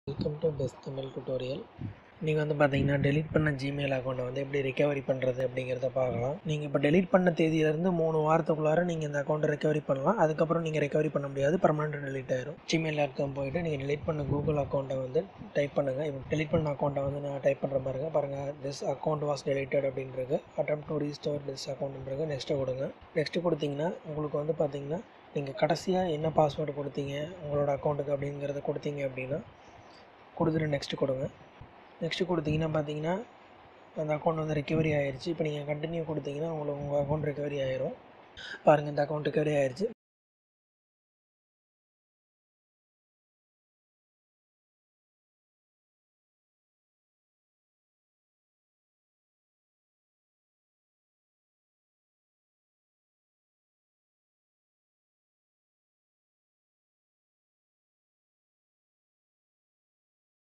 welcome to best Tamil tutorial நீங்கள் வந்து பார்த்தீங்கன்னா டெலீட் பண்ண ஜிமெயில் அக்கௌண்ட்டை வந்து எப்படி ரெக்கவரி பண்ணுறது அப்படிங்கிறத பார்க்கலாம் நீங்கள் இப்போ டெலீட் பண்ண தேதியிலேருந்து மூணு வாரத்துக்குள்ளார நீங்கள் இந்த அக்கௌண்ட்டை ரெக்கவரி பண்ணலாம் அதுக்கப்புறம் நீங்கள் ரெக்கவரி பண்ண முடியாது பர்மனெண்ட் டெலீட் ஆயிரும் ஜிமெயில் அக்கௌண்ட் போயிட்டு நீங்கள் டெலீட் பண்ண கூகுள் அக்கௌண்ட்டை வந்து டைப் பண்ணுங்கள் இப்போ டெலீட் பண்ண அக்கௌண்ட்டை வந்து நான் டைப் பண்ணுற பாருங்க பாருங்கள் திஸ் அக்கௌண்ட் வாஸ் டெலிட்டட் அப்படின்றது அட்டம் டு ரீஸ்டோர் திஸ் அக்கௌண்ட்ன்றது நெக்ஸ்ட்டு கொடுங்க நெக்ஸ்ட்டு கொடுத்தீங்கன்னா உங்களுக்கு வந்து பார்த்தீங்கன்னா நீங்கள் கடைசியாக என்ன பாஸ்வேர்டு கொடுத்தீங்க உங்களோட அக்கௌண்ட்டுக்கு அப்படிங்கிறத கொடுத்தீங்க அப்படின்னா கொடுத்துட்டு நெக்ஸ்ட்டு கொடுங்க நெக்ஸ்ட்டு கொடுத்தீங்கன்னா பார்த்தீங்கன்னா அந்த அக்கௌண்ட் வந்து ரெக்கவரி ஆயிடுச்சு இப்போ நீங்கள் கண்டினியூ கொடுத்தீங்கன்னா உங்களுக்கு உங்கள் அக்கௌண்ட் ரெக்கவரி ஆயிரும் பாருங்கள் இந்த அக்கௌண்ட் ரெக்கவரி ஆயிடுச்சு